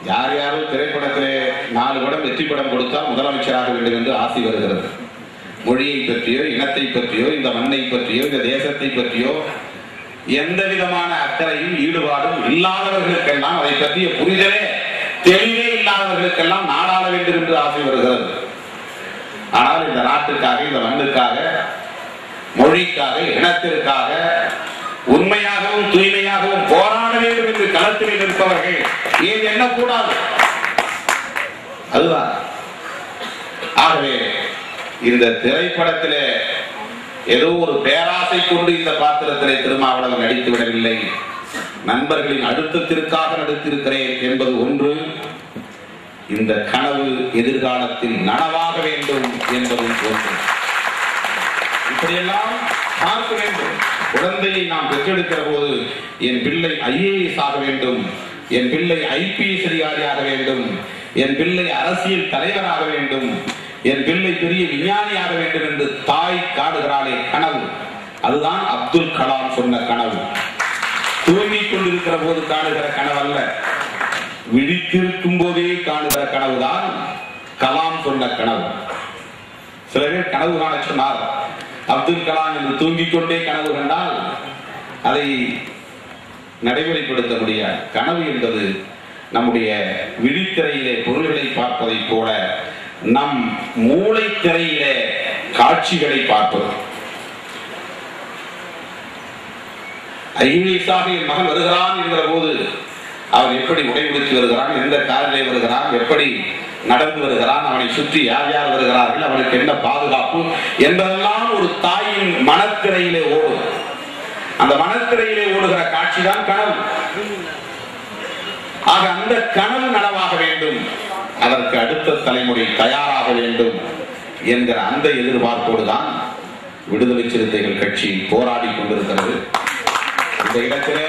யார் யாரோ திரைப்படத்திலே நாலு படம் வெற்றி படம் கொடுத்தால் முதலமைச்சராக வேண்டும் என்று ஆசை வருகிறது மொழியை பற்றியோ இனத்தை பற்றியோ இந்த மண்ணை பற்றியோ இந்த தேசத்தை பற்றியோ எந்த விதமான அக்கறையும் ஈடுபாடும் இல்லாதவர்களுக்கெல்லாம் அதை பற்றிய புரிதலே தெளிவே இல்லாதவர்களுக்கெல்லாம் நாடாள வேண்டும் என்று ஆசை வருகிறது ஆனால் இந்த நாட்டுக்காக இந்த மண்ணுக்காக மொழிக்காக இனத்திற்காக உண்மையாகவும் தூய்மையாகவும் போராட வேண்டும் என்று களத்தில் நிற்பவர்கள் ஏன் எண்ணக்கூடாது அதுதான் ஆகவே இந்த திரைப்படத்திலே ஏதோ ஒரு பேராசை கொண்டு இந்த பாத்திரத்திலே திருமாவளவன் நடித்து விடவில்லை நண்பர்களின் அழுத்தத்திற்காக நடித்திருக்கிறேன் என்பது ஒன்று இந்த கனவு எதிர்காலத்தில் நனவாக வேண்டும் என்பதும் ஒன்று இப்படியெல்லாம் பார்க்க வேண்டும் குழந்தையை நாம் பெற்றெடுக்கிற போது என் பிள்ளை ஐஏஎஸ் ஆக வேண்டும் என் பிள்ளை ஐபிஎஸ் அதிகாரியாக வேண்டும் என் பிள்ளை அரசியல் தலைவராக வேண்டும் என் பிள்ளை பெரிய விஞ்ஞானியாக வேண்டும் என்று தாய் காடுகிறாளே கனவு அதுதான் அப்துல் கலாம் சொன்ன கனவு தூங்கிக் கொண்டிருக்கிற போது காணுகிற கனவு அல்ல விழித்திருக்கும் போதே காணுகிற கனவுதான் கலாம் சொன்ன கனவு சில பேர் கனவு காண சொன்னார் அப்துல் கலாம் என்று தூங்கிக் கொண்டே கனவு கண்டால் அதை நடைமுறைப்படுத்த முடியாது கனவு என்பது நம்முடைய விழித்திரையிலே பொருள்களை பார்ப்பதைப் போல நம் மூளை திரையிலே காட்சிகளை பார்ப்பது ஐஏஎஸாக என் மகன் வருகிறான் என்கிற போது அவன் எப்படி உடை உடுத்தி வருகிறான் எந்த காரிலே வருகிறான் எப்படி நடந்து வருகிறான் அவனை சுற்றி யார் யார் வருகிறார்கள் அவனுக்கு என்ன பாதுகாப்பு என்பதெல்லாம் ஒரு தாயின் மனத்திரையிலே ஓடும் அந்த மனத்திரையிலே ஓடுகிற காட்சிதான் கனவு ஆக அந்த கனவு நனவாக வேண்டும் அதற்கு அடுத்த தலைமுறை தயாராக வேண்டும் என்கிற அந்த எதிர்பார்ப்போடு தான் விடுதலை சிறுத்தைகள் கட்சி போராடி கொண்டிருக்கிறது இந்த இடத்திலே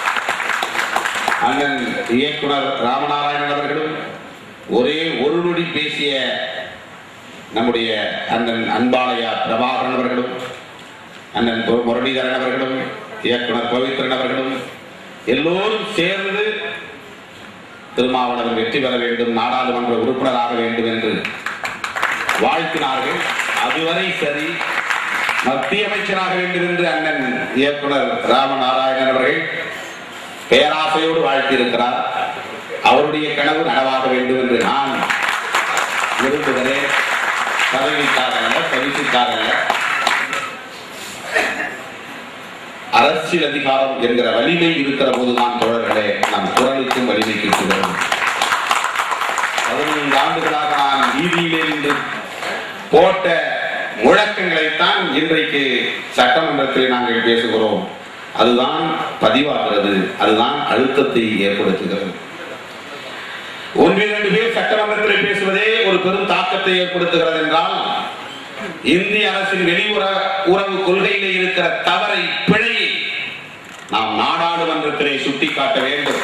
அண்ணன் இயக்குனர் ராமநாராயணன் அவர்களும் ஒரே ஒரு நொடி பேசிய நம்முடைய அண்ணன் அன்பாலயா பிரபாகரன் அவர்களும் அண்ணன் பொ- முரளிதரன் அவர்களும் இயக்குனர் பவித்ரன் அவர்களும் எல்லோரும் சேர்ந்து திருமாவளவன் வெற்றி பெற வேண்டும் நாடாளுமன்ற உறுப்பினராக வேண்டும் என்று வாழ்த்தினார்கள் அதுவரை சரி மத்திய அமைச்சராக வேண்டும் என்று அண்ணன் இயக்குனர் ராமநாராயணன் அவர்கள் பேராசையோடு வாழ்த்தியிருக்கிறார் அவருடைய கனவு நனவாக வேண்டும் என்று நான் விரும்புகிறேன் பதவிக்காக அல்ல பரிசுக்காக அல்ல அரசியல் அதிகாரம் என்கிற வலிமை இருக்கிற போதுதான் தோழர்களே நம் குரலுக்கும் வலிமை கிட்டுகிறது பதினைந்து ஆண்டுகளாக நான் வீதியிலே நின்று போட்ட முழக்கங்களைத்தான் இன்றைக்கு சட்டமன்றத்தில் நாங்கள் பேசுகிறோம் அதுதான் பதிவாகிறது அதுதான் அழுத்தத்தை ஏற்படுத்துகிறது ஒன்று இரண்டு பேர் சட்டமன்றத்தில் பேசுவதே ஒரு பெரும் தாக்கத்தை ஏற்படுத்துகிறது என்றால் இந்திய அரசின் வெளியுற உறவு கொள்கையிலே இருக்கிற தவறை பிழையை நாம் நாடாளுமன்றத்திலே சுட்டிக்காட்ட வேண்டும்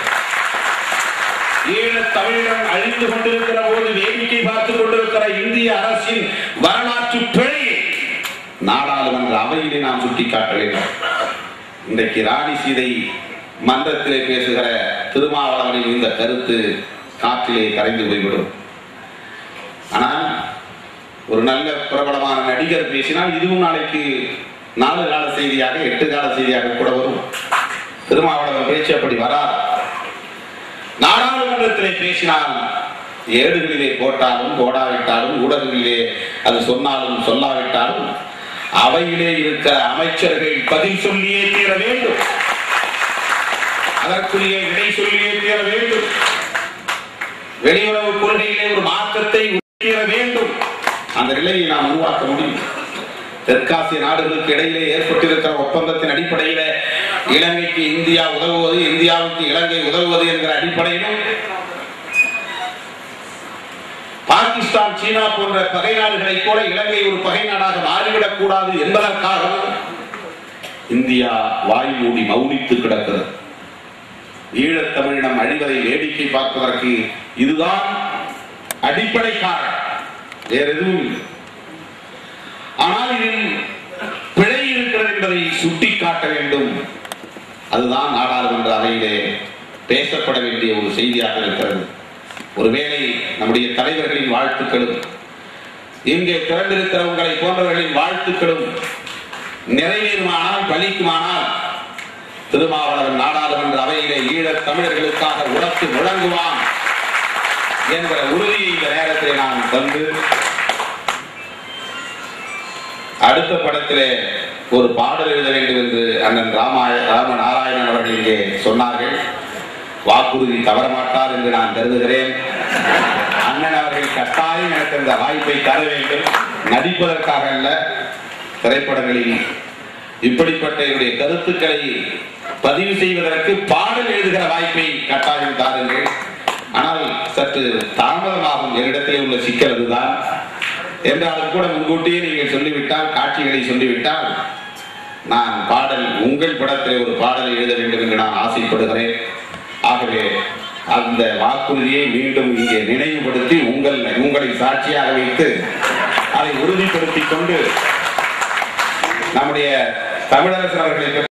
ஈழத் தமிழகம் அழிந்து கொண்டிருக்கிற போது வேடிக்கை பார்த்துக் கொண்டிருக்கிற இந்திய அரசின் வரலாற்று பிழையை நாடாளுமன்ற அவையிலே நாம் சுட்டிக்காட்ட வேண்டும் இன்றைக்கு ராணி சீதை மன்றத்திலே பேசுகிற திருமாவளவனின் இந்த கருத்து காற்றிலே கரைந்து போய்விடும் ஆனால் ஒரு நல்ல பிரபலமான நடிகர் பேசினால் இதுவும் நாளைக்கு நாலு கால செய்தியாக எட்டு கால செய்தியாக கூட வரும் திருமாவளவன் பேச்சு அப்படி வராது நாடாளுமன்றத்திலே பேசினால் ஏடுகளிலே போட்டாலும் போடாவிட்டாலும் ஊடகங்களிலே அது சொன்னாலும் சொல்லாவிட்டாலும் அவையிலே இருக்கிற அமைச்சர்கள் பதில் சொல்லியே தீர வேண்டும் அதற்குரிய விடை சொல்லியே தீர வேண்டும் வெளியுறவு கொள்கையிலே ஒரு மாற்றத்தை உருவாக்கிட வேண்டும் அந்த நிலையை நாம் உருவாக்க முடியும் தெற்காசிய நாடுகளுக்கு இடையிலே ஏற்பட்டிருக்கிற ஒப்பந்தத்தின் அடிப்படையில இலங்கைக்கு இந்தியா உதவுவது இந்தியாவுக்கு இலங்கை உதவுவது என்கிற அடிப்படையிலும் பாகிஸ்தான் சீனா போன்ற பகை நாடுகளைப் போல இலங்கை ஒரு பகை நாடாக மாறிவிடக் கூடாது என்பதற்காகவும் இந்தியா வாய் மூடி மௌனித்து கிடக்கிறது ஈழத்தமிழினம் அழிவதை வேடிக்கை பார்ப்பதற்கு இதுதான் அடிப்படை காரணம் வேற எதுவும் இல்லை ஆனால் இதில் பிழை இருக்கிறது என்பதை சுட்டிக்காட்ட வேண்டும் அதுதான் நாடாளுமன்ற அவையிலே பேசப்பட வேண்டிய ஒரு செய்தியாக இருக்கிறது ஒருவேளை நம்முடைய தலைவர்களின் வாழ்த்துக்களும் இங்கே திரண்டிருக்கிற உங்களை போன்றவர்களின் வாழ்த்துக்களும் நிறைவேறுமானால் பலிக்குமானால் திருமாவளவன் நாடாளுமன்ற அவையிலே ஈழத் தமிழர்களுக்காக உரத்து முழங்குவான் என்கிற உறுதியை இந்த நேரத்தில் நான் தந்து அடுத்த படத்திலே ஒரு பாடல் எழுத வேண்டும் என்று அண்ணன் ராமாய ராம நாராயணன் அவர்கள் இங்கே சொன்னார்கள் வாக்குறுதி தவற மாட்டார் என்று நான் கருதுகிறேன் அண்ணன் அவர்கள் கட்டாயம் எனக்கு இந்த வாய்ப்பை தர வேண்டும் நடிப்பதற்காக அல்ல திரைப்படங்களில் இப்படிப்பட்ட என்னுடைய கருத்துக்களை பதிவு செய்வதற்கு பாடல் எழுதுகிற வாய்ப்பை கட்டாயம் தாருங்கள் ஆனால் சற்று தாமதமாகும் என்னிடத்திலே உள்ள சிக்கல் அதுதான் என்றாலும் கூட முன்கூட்டியே நீங்கள் சொல்லிவிட்டால் காட்சிகளை சொல்லிவிட்டால் நான் பாடல் உங்கள் படத்திலே ஒரு பாடலை எழுத வேண்டும் என்று நான் ஆசைப்படுகிறேன் ஆகவே அந்த வாக்குறுதியை மீண்டும் இங்கே நினைவுபடுத்தி உங்கள் உங்களை சாட்சியாக வைத்து அதை உறுதிப்படுத்திக் கொண்டு நம்முடைய தமிழரசன் அவர்களை